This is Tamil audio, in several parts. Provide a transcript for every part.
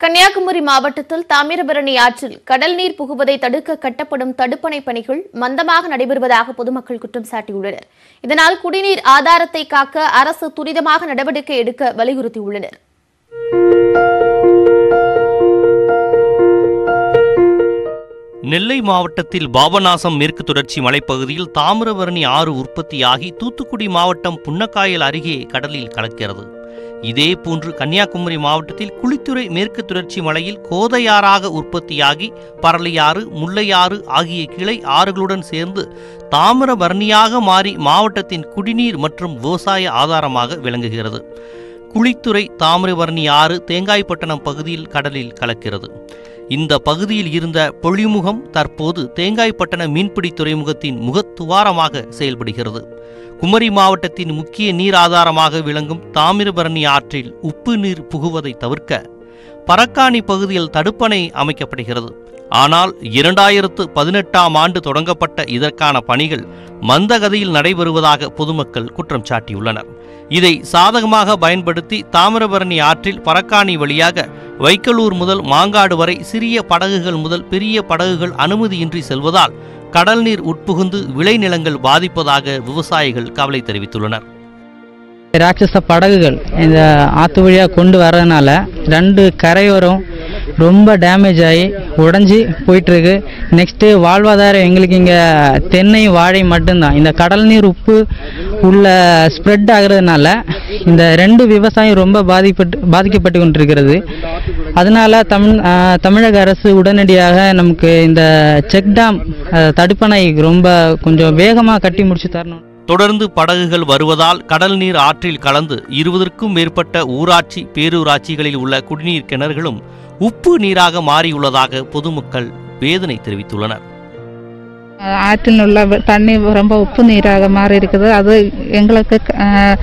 கன்னியாகுமரி மாவட்டத்தில் தாமிரபரணி ஆற்றில் கடல் நீர் புகுவதை தடுக்க கட்டப்படும் தடுப்பணை பணிகள் மந்தமாக நடைபெறுவதாக பொதுமக்கள் குற்றம் சாட்டியுள்ளனர் இதனால் குடிநீர் ஆதாரத்தை காக்க அரசு துரிதமாக நடவடிக்கை எடுக்க வலியுறுத்தியுள்ளனர் நெல்லை மாவட்டத்தில் பாபநாசம் மேற்கு தொடர்ச்சி மலைப்பகுதியில் தாமிரபரணி ஆறு உற்பத்தியாகி தூத்துக்குடி மாவட்டம் புன்னக்காயல் அருகே கடலில் கலக்கிறது இதேபோன்று கன்னியாகுமரி மாவட்டத்தில் குளித்துறை மேற்கு தொடர்ச்சி மலையில் கோதையாறாக உற்பத்தியாகி பரளியாறு முல்லையாறு ஆகிய கிளை ஆறுகளுடன் சேர்ந்து தாமிரபரணியாக மாறி மாவட்டத்தின் குடிநீர் மற்றும் விவசாய ஆதாரமாக விளங்குகிறது குளித்துறை தாமிரபரணி ஆறு தேங்காய்பட்டணம் பகுதியில் கடலில் கலக்கிறது இந்த பகுதியில் இருந்த பொழிமுகம் தற்போது தேங்காய்பட்டண மீன்பிடி துறைமுகத்தின் முகத்துவாரமாக செயல்படுகிறது குமரி மாவட்டத்தின் முக்கிய நீர் ஆதாரமாக விளங்கும் தாமிரபரணி ஆற்றில் உப்பு நீர் புகுவதை தவிர்க்க பரக்காணி பகுதியில் தடுப்பணை அமைக்கப்படுகிறது ஆனால் இரண்டாயிரத்து பதினெட்டாம் ஆண்டு தொடங்கப்பட்ட இதற்கான பணிகள் மந்தகதியில் நடைபெறுவதாக பொதுமக்கள் குற்றம் சாட்டியுள்ளனர் இதை சாதகமாக பயன்படுத்தி தாமிரபரணி ஆற்றில் பரக்காணி வழியாக வைக்கலூர் முதல் மாங்காடு வரை சிறிய படகுகள் முதல் பெரிய படகுகள் அனுமதியின்றி செல்வதால் கடல் நீர் உட்புகுந்து விளைநிலங்கள் பாதிப்பதாக விவசாயிகள் கவலை தெரிவித்துள்ளனர் ராட்சச படகுகள் இந்த ஆற்று வழியாக கொண்டு வர்றதுனால ரெண்டு கரையோரம் ரொம்ப டேமேஜ் ஆகி உடஞ்சி போயிட்டுருக்கு நெக்ஸ்ட்டு வாழ்வாதாரம் எங்களுக்கு இங்கே தென்னை வாழை மட்டும்தான் இந்த கடல் நீர் உப்பு உள்ள ஸ்ப்ரெட் ஆகுறதுனால இந்த ரெண்டு விவசாயம் ரொம்ப பாதிப்பட்டு பாதிக்கப்பட்டு கொண்டிருக்கிறது அதனால தமிழ் ஆஹ், தமிழக அரசு உடனடியாக நமக்கு இந்த செக் டேம் அஹ், தடுப்பணை ரொம்ப கொஞ்சம் வேகமாக கட்டி முடிச்சு தரணும் தொடர்ந்து படகுகள் வருவதால் கடல் நீர் ஆற்றில் கலந்து இருபதற்கும் மேற்பட்ட ஊராட்சி பேரூராட்சிகளில் உள்ள குடிநீர் கிணறுகளும் உப்பு நீராக மாறியுள்ளதாக பொதுமக்கள் வேதனை தெரிவித்துள்ளனர் ஆற்றில் உள்ள வ- தண்ணி ரொம்ப உப்பு நீராக மாறி இருக்குது அது எங்களுக்கு அஹ்,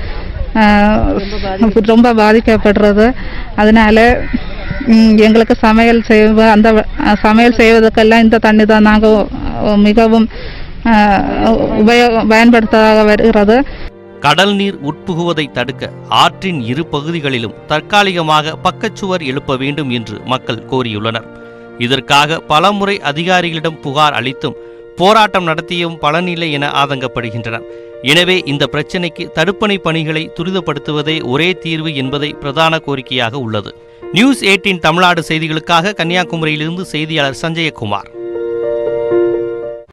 அஹ், ரொம்ப பாதிக்கப்படுறது அதனால ம், எங்களுக்கு சமையல் செய்வ அந்த வ- அஹ், சமையல் செய்வதற்கெல்லாம் இந்த தண்ணி தான் நாங்கள் மிகவும் அஹ், உபயோக பயன்படுத்ததாக வருகிறது கடல் நீர் உட்புகுவதை தடுக்க ஆற்றின் இரு பகுதிகளிலும் தற்காலிகமாக பக்கச்சுவர் எழுப்ப வேண்டும் என்று மக்கள் கோரியுள்ளனர் இதற்காக பலமுறை அதிகாரிகளிடம் புகார் அளித்தும் போராட்டம் நடத்தியும் பலனில்லை என ஆதங்கப்படுகின்றனர் எனவே இந்த பிரச்சினைக்கு தடுப்பணை பணிகளை துரிதப்படுத்துவதே ஒரே தீர்வு என்பதை பிரதான கோரிக்கையாக உள்ளது நியூஸ் எயிட்டின் தமிழ்நாடு செய்திகளுக்காக கன்னியாகுமரியிலிருந்து செய்தியாளர் சஞ்சயகுமார்